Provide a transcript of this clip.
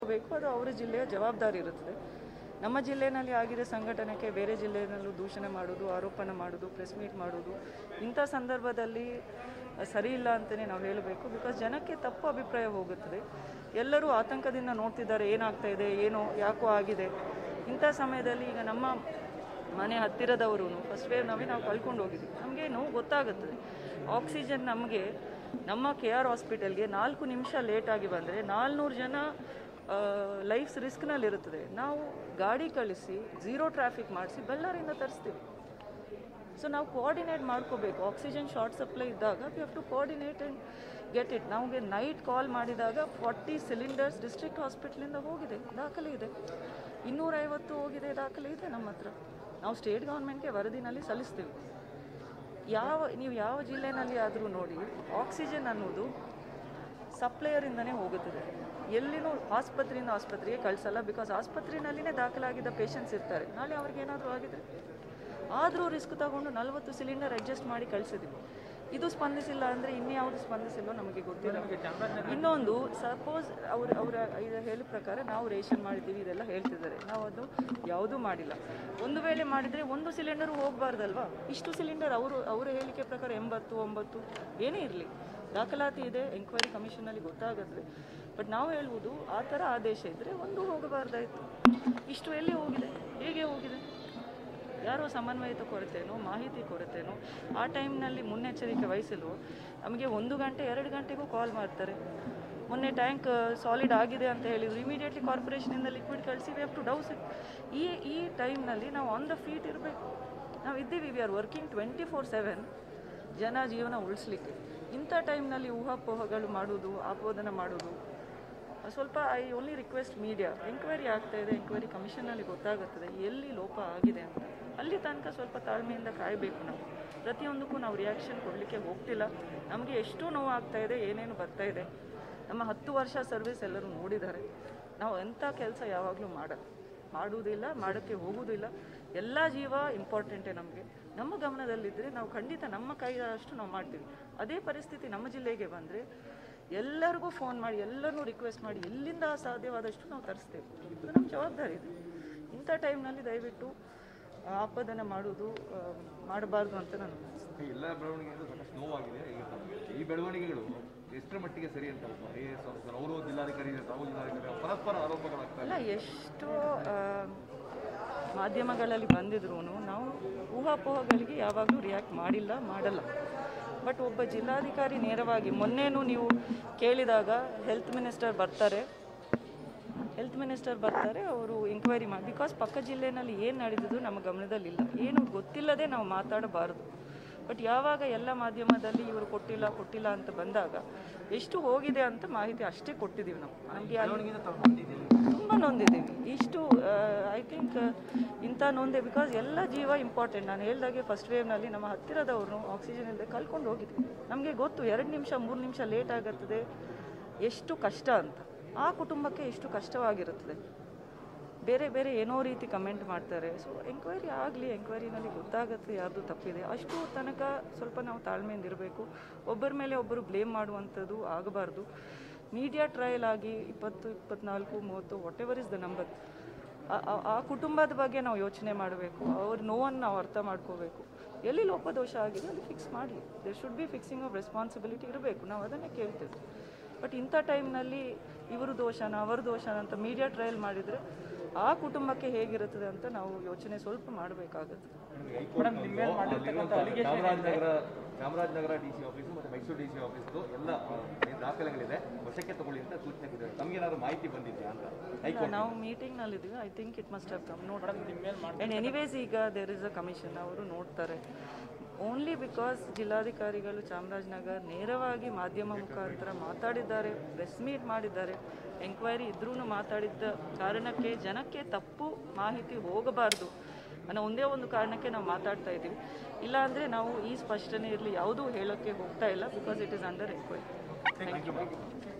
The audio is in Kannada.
ಬೇಕು ಅದು ಅವರ ಜಿಲ್ಲೆಯ ಜವಾಬ್ದಾರಿ ಇರುತ್ತದೆ ನಮ್ಮ ಜಿಲ್ಲೆಯಲ್ಲಿ ಆಗಿರೋ ಸಂಘಟನೆಗೆ ಬೇರೆ ಜಿಲ್ಲೆಯಲ್ಲೂ ದೂಷಣೆ ಮಾಡೋದು ಆರೋಪನ ಮಾಡೋದು ಪ್ರೆಸ್ ಮೀಟ್ ಮಾಡೋದು ಇಂಥ ಸಂದರ್ಭದಲ್ಲಿ ಸರಿ ಇಲ್ಲ ಅಂತಲೇ ನಾವು ಹೇಳಬೇಕು ಬಿಕಾಸ್ ಜನಕ್ಕೆ ತಪ್ಪು ಅಭಿಪ್ರಾಯ ಹೋಗುತ್ತದೆ ಎಲ್ಲರೂ ಆತಂಕದಿಂದ ನೋಡ್ತಿದ್ದಾರೆ ಏನಾಗ್ತಾ ಇದೆ ಏನೋ ಯಾಕೋ ಆಗಿದೆ ಇಂಥ ಸಮಯದಲ್ಲಿ ಈಗ ನಮ್ಮ ಮನೆ ಹತ್ತಿರದವರು ಫಸ್ಟ್ ವೇವ್ನಲ್ಲಿ ನಾವು ಕಳ್ಕೊಂಡು ಹೋಗಿದ್ವಿ ನಮಗೆ ನೋವು ಗೊತ್ತಾಗುತ್ತದೆ ಆಕ್ಸಿಜನ್ ನಮಗೆ ನಮ್ಮ ಕೆ ಆರ್ ಹಾಸ್ಪಿಟಲ್ಗೆ ನಾಲ್ಕು ನಿಮಿಷ ಲೇಟಾಗಿ ಬಂದರೆ ನಾಲ್ನೂರು ಜನ ಲೈಫ್ಸ್ ರಿಸ್ಕ್ನಲ್ಲಿರುತ್ತದೆ ನಾವು ಗಾಡಿ ಕಳಿಸಿ ಝೀರೋ ಟ್ರಾಫಿಕ್ ಮಾಡಿಸಿ ಬಳ್ಳಾರಿಯಿಂದ ತರಿಸ್ತೀವಿ ಸೊ ನಾವು ಕೋಆರ್ಡಿನೇಟ್ ಮಾಡ್ಕೋಬೇಕು ಆಕ್ಸಿಜನ್ ಶಾರ್ಟ್ ಸಪ್ಲೈ ಇದ್ದಾಗ we have to coordinate and get it ನಮಗೆ ನೈಟ್ ಕಾಲ್ ಮಾಡಿದಾಗ ಫಾರ್ಟಿ ಸಿಲಿಂಡರ್ಸ್ ಡಿಸ್ಟ್ರಿಕ್ಟ್ ಹಾಸ್ಪಿಟ್ಲಿಂದ ಹೋಗಿದೆ ದಾಖಲೆ ಇದೆ ಇನ್ನೂರೈವತ್ತು ಹೋಗಿದೆ ದಾಖಲೆ ಇದೆ ನಮ್ಮ ಹತ್ರ ನಾವು ಸ್ಟೇಟ್ ಗೌರ್ಮೆಂಟ್ಗೆ ವರದಿನಲ್ಲಿ ಸಲ್ಲಿಸ್ತೀವಿ ಯಾವ ನೀವು ಯಾವ ಜಿಲ್ಲೆನಲ್ಲಿ ಆದರೂ ನೋಡಿ ಆಕ್ಸಿಜನ್ ಅನ್ನೋದು ಸಪ್ಲೈಯರಿಂದನೇ ಹೋಗುತ್ತದೆ ಎಲ್ಲಿನೂ ಆಸ್ಪತ್ರೆಯಿಂದ ಆಸ್ಪತ್ರೆಗೆ ಕಳಿಸಲ್ಲ ಬಿಕಾಸ್ ಆಸ್ಪತ್ರೆಯಲ್ಲಿನೇ ದಾಖಲಾಗಿದ್ದ ಪೇಷಂಟ್ಸ್ ಇರ್ತಾರೆ ನಾಳೆ ಅವ್ರಿಗೆ ಏನಾದರೂ ಆಗಿದ್ರೆ ಆದರೂ ರಿಸ್ಕ್ ತಗೊಂಡು ನಲವತ್ತು ಸಿಲಿಂಡರ್ ಅಡ್ಜಸ್ಟ್ ಮಾಡಿ ಕಳಿಸಿದ್ವಿ ಇದು ಸ್ಪಂದಿಸಿಲ್ಲ ಅಂದರೆ ಇನ್ಯಾವುದು ಸ್ಪಂದಿಸಿಲ್ಲೋ ನಮಗೆ ಗೊತ್ತಿಲ್ಲ ಇನ್ನೊಂದು ಸಪೋಸ್ ಅವ್ರು ಅವರ ಇದು ಹೇಳೋ ಪ್ರಕಾರ ನಾವು ರೇಷನ್ ಮಾಡಿದ್ದೀವಿ ಇದೆಲ್ಲ ಹೇಳ್ತಿದ್ದಾರೆ ನಾವು ಅದು ಯಾವುದೂ ಮಾಡಿಲ್ಲ ಒಂದು ವೇಳೆ ಮಾಡಿದರೆ ಒಂದು ಸಿಲಿಂಡರ್ ಹೋಗಬಾರ್ದಲ್ವಾ ಇಷ್ಟು ಸಿಲಿಂಡರ್ ಅವರು ಅವರ ಹೇಳಿಕೆ ಪ್ರಕಾರ ಎಂಬತ್ತು ಒಂಬತ್ತು ಏನೇ ಇರಲಿ ದಾಖಲಾತಿ ಇದೆ ಎಂಕ್ವೈರಿ ಕಮಿಷನಲ್ಲಿ ಗೊತ್ತಾಗುತ್ತೆ ಬಟ್ ನಾವು ಹೇಳ್ಬೋದು ಆ ಥರ ಆದೇಶ ಇದ್ದರೆ ಒಂದು ಹೋಗಬಾರ್ದಾಯಿತು ಇಷ್ಟು ಎಲ್ಲಿ ಹೋಗಿದೆ ಹೇಗೆ ಹೋಗಿದೆ ಯಾರೋ ಸಮನ್ವಯದ ಕೊರತೆನೋ ಮಾಹಿತಿ ಕೊರತೆನೋ ಆ ಟೈಮ್ನಲ್ಲಿ ಮುನ್ನೆಚ್ಚರಿಕೆ ವಹಿಸಲು ನಮಗೆ ಒಂದು ಗಂಟೆ ಎರಡು ಗಂಟೆಗೂ ಕಾಲ್ ಮಾಡ್ತಾರೆ ಮೊನ್ನೆ ಟ್ಯಾಂಕ್ ಸಾಲಿಡ್ ಆಗಿದೆ ಅಂತ ಹೇಳಿದ್ರು ಇಮಿಡಿಯೇಟ್ಲಿ ಕಾರ್ಪೊರೇಷನಿಂದ ಲಿಕ್ವಿಡ್ ಕಳಿಸಿ we have to dose it ಈ ಈ ಟೈಮ್ನಲ್ಲಿ ನಾವು ಆನ್ ದ ಫೀಟ್ ಇರಬೇಕು ನಾವು ಇದ್ದೀವಿ we are working twenty four seven ಜನ ಜೀವನ ಉಳಿಸ್ಲಿಕ್ಕೆ ಇಂಥ ಟೈಮ್ನಲ್ಲಿ ಊಹಾಪೋಹಗಳು ಮಾಡೋದು ಆಪೋದನ ಮಾಡೋದು ಸ್ವಲ್ಪ I only request media enquiry ಆಗ್ತಾ ಇದೆ ಎಂಕ್ವೈರಿ ಕಮಿಷನಲ್ಲಿ ಗೊತ್ತಾಗುತ್ತದೆ ಎಲ್ಲಿ ಲೋಪ ಆಗಿದೆ ಅಂತ ಅಲ್ಲಿ ತನಕ ಸ್ವಲ್ಪ ತಾಳ್ಮೆಯಿಂದ ಕಾಯಬೇಕು ನಾವು ಪ್ರತಿಯೊಂದಕ್ಕೂ ನಾವು ರಿಯಾಕ್ಷನ್ ಕೊಡಲಿಕ್ಕೆ ಹೋಗ್ತಿಲ್ಲ ನಮಗೆ ಎಷ್ಟು ನೋವು ಆಗ್ತಾ ಇದೆ ಏನೇನು ಬರ್ತಾ ಇದೆ ನಮ್ಮ ಹತ್ತು ವರ್ಷ ಸರ್ವಿಸ್ ಎಲ್ಲರೂ ನೋಡಿದ್ದಾರೆ ನಾವು ಎಂಥ ಕೆಲಸ ಯಾವಾಗಲೂ ಮಾಡಲ್ಲ ಮಾಡುವುದಿಲ್ಲ ಮಾಡೋಕ್ಕೆ ಹೋಗುವುದಿಲ್ಲ ಎಲ್ಲ ಜೀವ ಇಂಪಾರ್ಟೆಂಟೇ ನಮಗೆ ನಮ್ಮ ಗಮನದಲ್ಲಿದ್ದರೆ ನಾವು ಖಂಡಿತ ನಮ್ಮ ಕೈಯಷ್ಟು ನಾವು ಮಾಡ್ತೀವಿ ಅದೇ ಪರಿಸ್ಥಿತಿ ನಮ್ಮ ಜಿಲ್ಲೆಗೆ ಬಂದರೆ ಎಲ್ಲರಿಗೂ ಫೋನ್ ಮಾಡಿ ಎಲ್ಲರನ್ನೂ ರಿಕ್ವೆಸ್ಟ್ ಮಾಡಿ ಎಲ್ಲಿಂದ ಸಾಧ್ಯವಾದಷ್ಟು ನಾವು ತರಿಸ್ತೇವೆ ಇದು ನಮ್ಮ ಜವಾಬ್ದಾರಿ ಇದೆ ಇಂಥ ಟೈಮ್ನಲ್ಲಿ ದಯವಿಟ್ಟು ಆಪದನ ಮಾಡುವುದು ಆ, ಮಾಡಬಾರ್ದು ಅಂತ ನಾನು ಈ ಎಲ್ಲ ಬೆಳವಣಿಗೆಗಳು ಸಾಕಷ್ಟು ನೋವಾಗಿದೆ ಈಗ ಈ ಬೆಳವಣಿಗೆಗಳು ಎಷ್ಟರ ಮಟ್ಟಿಗೆ ಸರಿ ಅಂತ ಐ ಎ ಎಸ್ ಆಫೀಸರ್ ಅವರು ಜಿಲ್ಲಾಧಿಕಾರಿ ತಾವು ಜಿಲ್ಲಾಧಿಕಾರಿ ಪರಸ್ಪರ ಆರೋಪಗಳಾಗ್ತವೆ ಅಲ್ಲ ಎಷ್ಟೋ ಆ, ಮಾಧ್ಯಮಗಳಲ್ಲಿ ಬಂದಿದ್ರು ನಾವು ಊಹಾಪೋಹಗಳಿಗೆ ಯಾವಾಗಲೂ ರಿಯಾಕ್ಟ್ ಮಾಡಿಲ್ಲ ಮಾಡಲ್ಲ ಬಟ್ ಒಬ್ಬ ಜಿಲ್ಲಾಧಿಕಾರಿ ನೇರವಾಗಿ ಮೊನ್ನೆನೂ ನೀವು ಕೇಳಿದಾಗ ಹೆಲ್ತ್ ಮಿನಿಸ್ಟರ್ ಬರ್ತಾರೆ ಹೆಲ್ತ್ ಮಿನಿಸ್ಟರ್ ಬರ್ತಾರೆ ಅವರು ಎಂಕ್ವೈರಿ ಮಾಡಿ ಬಿಕಾಸ್ ಪಕ್ಕ ಜಿಲ್ಲೆನಲ್ಲಿ ಏನು ನಡೆದಿದ್ದು ನಮ್ಮ ಗಮನದಲ್ಲಿಲ್ಲ ಏನು ಗೊತ್ತಿಲ್ಲದೆ ನಾವು ಮಾತಾಡಬಾರದು ಬಟ್ ಯಾವಾಗ ಎಲ್ಲ ಮಾಧ್ಯಮದಲ್ಲಿ ಇವರು ಕೊಟ್ಟಿಲ್ಲ ಕೊಟ್ಟಿಲ್ಲ ಅಂತ ಬಂದಾಗ ಎಷ್ಟು ಹೋಗಿದೆ ಅಂತ ಮಾಹಿತಿ ಅಷ್ಟೇ ಕೊಟ್ಟಿದ್ದೀವಿ ನಾವು ನಮಗೆ ತುಂಬ ನೊಂದಿದ್ದೀವಿ ಇಷ್ಟು ಐ ಥಿಂಕ್ ಇಂಥ ನೊಂದೆ ಬಿಕಾಸ್ ಎಲ್ಲ ಜೀವ ಇಂಪಾರ್ಟೆಂಟ್ ನಾನು ಹೇಳ್ದಾಗೆ ಫಸ್ಟ್ ವೇವ್ನಲ್ಲಿ ನಮ್ಮ ಹತ್ತಿರದವ್ರನ್ನು ಆಕ್ಸಿಜನ್ ಇಲ್ಲದೆ ಕಳ್ಕೊಂಡು ಹೋಗಿದ್ವಿ ನಮಗೆ ಗೊತ್ತು ಎರಡು ನಿಮಿಷ ಮೂರು ನಿಮಿಷ ಲೇಟ್ ಆಗುತ್ತದೆ ಎಷ್ಟು ಕಷ್ಟ ಅಂತ ಆ ಕುಟುಂಬಕ್ಕೆ ಎಷ್ಟು ಕಷ್ಟವಾಗಿರುತ್ತದೆ ಬೇರೆ ಬೇರೆ ಏನೋ ರೀತಿ ಕಮೆಂಟ್ ಮಾಡ್ತಾರೆ ಸೊ ಎಂಕ್ವೈರಿ ಆಗಲಿ ಎಂಕ್ವೈರಿನಲ್ಲಿ ಗೊತ್ತಾಗುತ್ತೆ ಯಾರ್ದು ತಪ್ಪಿದೆ ಅಷ್ಟು ತನಕ ಸ್ವಲ್ಪ ನಾವು ತಾಳ್ಮೆಯಿಂದ ಇರಬೇಕು ಒಬ್ಬರ ಮೇಲೆ ಒಬ್ಬರು ಬ್ಲೇಮ್ ಮಾಡುವಂಥದ್ದು ಆಗಬಾರ್ದು ಮೀಡಿಯಾ ಟ್ರಯಲ್ ಆಗಿ ಇಪ್ಪತ್ತು ಇಪ್ಪತ್ನಾಲ್ಕು ಮೂವತ್ತು whatever is the number ಆ ಕುಟುಂಬದ ಬಗ್ಗೆ ನಾವು ಯೋಚನೆ ಮಾಡಬೇಕು ಅವ್ರ ನೋವನ್ನು ನಾವು ಅರ್ಥ ಮಾಡ್ಕೋಬೇಕು ಎಲ್ಲಿ ಲೋಪದೋಷ ಆಗಿದೆ ಅಲ್ಲಿ ಫಿಕ್ಸ್ ಮಾಡಲಿ there should be fixing of responsibility ಇರಬೇಕು ನಾವು ಅದನ್ನೇ ಕೇಳ್ತೇವೆ ಬಟ್ ಇಂಥ ಟೈಮ್ನಲ್ಲಿ ಇವರು ದೋಷನ ಅವರ ದೋಷನ ಅಂತ ಮೀಡಿಯಾ ಟ್ರಯಲ್ ಮಾಡಿದರೆ ಆ ಕುಟುಂಬಕ್ಕೆ ಹೇಗಿರುತ್ತದೆ ಅಂತ ನಾವು ಯೋಚನೆ ಸ್ವಲ್ಪ ಮಾಡಬೇಕಾಗುತ್ತೆ Chamarajanagar Chamarajanagar D C office ಮತ್ತು ಮೈಸೂರು ಡಿ ಸಿ ಆಫೀಸ್ದು ಎಲ್ಲ ಆ, ಏನ್ ದಾಖಲೆಗಳಿದೆ ವಶಕ್ಕೆ ತಗೊಳ್ಳಿ ಅಂತ ಸೂಚನೆ ಕೊಟ್ಟಿದ್ದಾರೆ ತಮಗೇನಾದ್ರು ಮಾಹಿತಿ ಬಂದಿದೆಯಾ ಅಂತ ಇಲ್ಲ, ನಾವು ಮೀಟಿಂಗ್ನಲ್ಲಿದ್ದೀವಿ I think it must have come note and anyways ಈಗ ದೇರ್ ಇಸ್ ಅ ಕಮಿಷನ್ ಅವರು ನೋಡ್ತಾರೆ ಓನ್ಲಿ ಬಿಕಾಸ್ ಜಿಲ್ಲಾಧಿಕಾರಿಗಳು ಚಾಮರಾಜನಗರ ನೇರವಾಗಿ ಮಾಧ್ಯಮ ಮುಖಾಂತರ ಮಾತಾಡಿದ್ದಾರೆ ಪ್ರೆಸ್ ಮೀಟ್ ಮಾಡಿದ್ದಾರೆ ಎಂಕ್ವೈರಿ ಇದ್ರೂ ಮಾತಾಡಿದ್ದ ಕಾರಣಕ್ಕೆ ಜನಕ್ಕೆ ತಪ್ಪು ಮಾಹಿತಿ ಹೋಗಬಾರ್ದು ಅನ್ನೋ ಒಂದೇ ಒಂದು ಕಾರಣಕ್ಕೆ ನಾವು ಮಾತಾಡ್ತಾ ಇದ್ದೀವಿ ಇಲ್ಲಾಂದರೆ ನಾವು ಈ ಸ್ಪಷ್ಟನೆ ಇರಲಿ ಯಾವುದೂ ಹೇಳೋಕ್ಕೆ ಹೋಗ್ತಾ ಇಲ್ಲ because it is under enquiry thank you